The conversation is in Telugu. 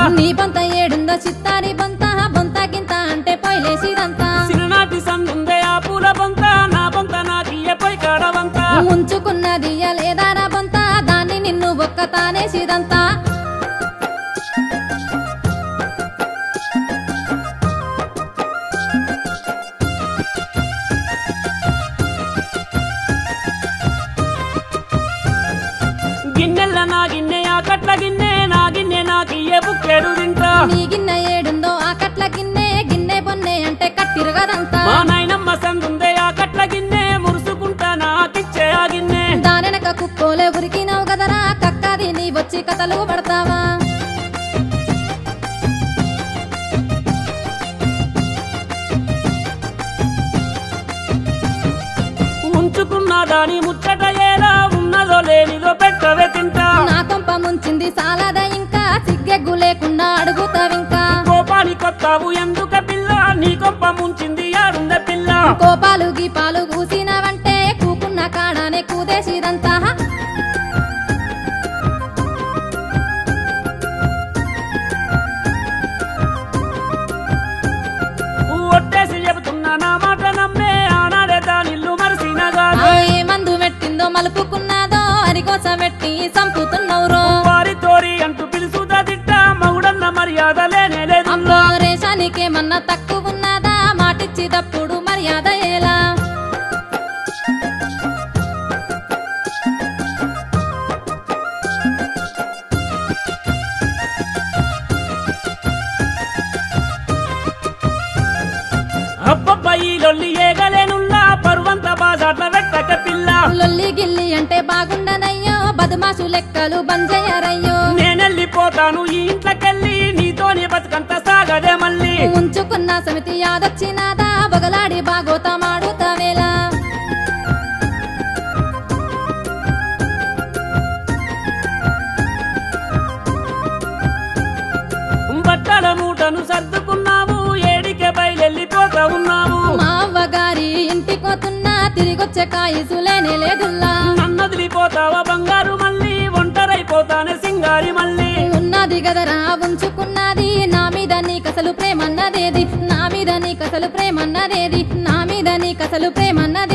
నీ బొంత ఏడుందో చిత్తారి బొంత బొంత గింత అంటే పొయ్యిలేసిదంతా చిన్ననాటి సందుందే ఆ పూల బొంత నా బొంత నాకియ్య పోయి కాడవంత ఉంచుకున్నది లేదారా బొంత దాన్ని నిన్ను ఒక్క తానేసిదంతా గిన్నెల నా గిన్నె ఆ కట్ల గిన్నె నా గిన్నె నాకియ్య బుక్కెడు తింటా నీ గిన్నె ఏడుందో ఆ కట్ల గిన్నె గిన్నె బొన్నె అంటే కట్టిరుగదంతా మా నాయనమ్మ సందుందే ఆ కట్ల గిన్నె మురుసుకుంటా నాకిచ్చే ఆ గిన్నె దానెనక కుక్కోలే ఉరికినావు కదరా కక్కది నీ వచ్చి కథలు పడతావా ఉంచుకున్న దాని ముచ్చట ఎలా ఉన్నదో లేనిదో పెట్టవే తింటా నా కొంప ముంచింది సాలద ఇంకా సిగ్గెగ్గు లేకుండా అడుగుతావింకా కోపాని కొత్తావు ఎందుక పిల్ల నీ కొంప ముంచింది ఆడుంద పిల్ల కోపాలు గీపాలు కూసినవంటే కూకున్న కాడానే కూదేసిదంతా ఒట్టేసి చెబుతున్నా నా మాట నమ్మే ఆనాడే దానిల్లు మరిసినగా ఆ ఏ మందు పెట్టిందో మలుపుకున్నాదో అరికోస పెట్టి చంపుతున్నవురో వారి తోరి అంటూ పిలుసుదా తిట్ట మగుడన్న మర్యాద లేనే లేదు అమ్మో రేషానికేమన్నా తక్కువ ఉన్నదా మాటిచ్చి తప్పుడు మర్యాద ఎలా అబ్బబ్బ ఈ లొల్లి ఏగలేనుల్లా పరువంత బాజాట్ల వెట్టక పిల్ల లొల్లి గిల్లి అంటే బాగుండనయ్యో బదుమాసు లెక్కలు బంజయ్యారయ్యో నేనెళ్ళిపోతాను ఈ ఇంట్లోకెళ్ళి నీతోని బతుకంత సాగదే మళ్ళీ ఉంచుకున్న సమితి యాదొచ్చినాదా బొగలాడి బాగోతమాడుతావేలా బట్టల మూటను సర్దుకున్నాము ఏడికే బయలెళ్ళిపోతా ఉన్నాము మా అవ్వగారి ఇంటికోతున్నా తిరిగొచ్చే కాయసులేనే లేదుల్లా నన్ను వదిలిపోతావా బంగారు మళ్ళీ ఒంటరైపోతానే సింగారి మళ్ళీ ఉన్నది గదరా ఉంచుకున్నది నా మీద నీకసలు ప్రేమన్నదేది నా మీద నీకసలు ప్రేమన్నదేది నా మీద నీకసలు ప్రేమన్నదేది